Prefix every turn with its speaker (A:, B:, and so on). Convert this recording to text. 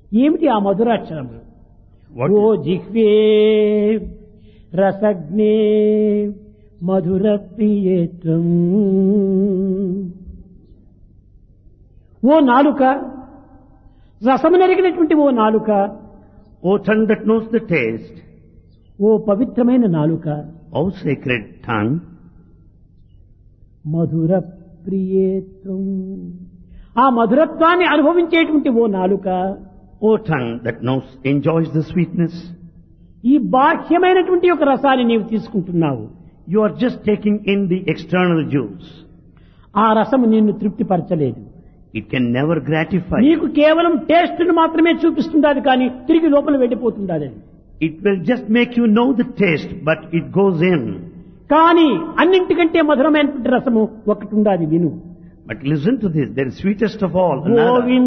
A: ఏమిటి ఆ మధురాక్షరములు
B: What
A: ఓ జిహ్వే రసజ్ఞే మధుర ప్రియేత్వం ఓ నాలుక రసము నెరిగినటువంటి ఓ నాలుక
B: O tongue that knows the taste,
A: ఓ పవిత్రమైన నాలుక
B: O sacred tongue,
A: మధుర ప్రియేత్వం ఆ మధురత్వాన్ని అనుభవించేటువంటి ఓ నాలుక
B: O tongue that knows, enjoys the sweetness,
A: ఈ బాహ్యమైనటువంటి ఒక రసాన్ని నీవు తీసుకుంటున్నావు
B: you are just taking in the external juice.
A: ఆ రసము నిన్ను తృప్తిపరచలేదు
B: It can never gratify you.
A: నీకు కేవలం టేస్ట్ మాత్రమే చూపిస్తుండాలి కానీ తిరిగి లోపల వెళ్ళిపోతుండాలి అది.
B: It will just make you know the taste, but it goes in.
A: కానీ అన్నింటికంటే మధురమైనటువంటి రసము ఒకటి ఉండాలి విను
B: But listen to this, the sweetest of all, another.
A: Govinda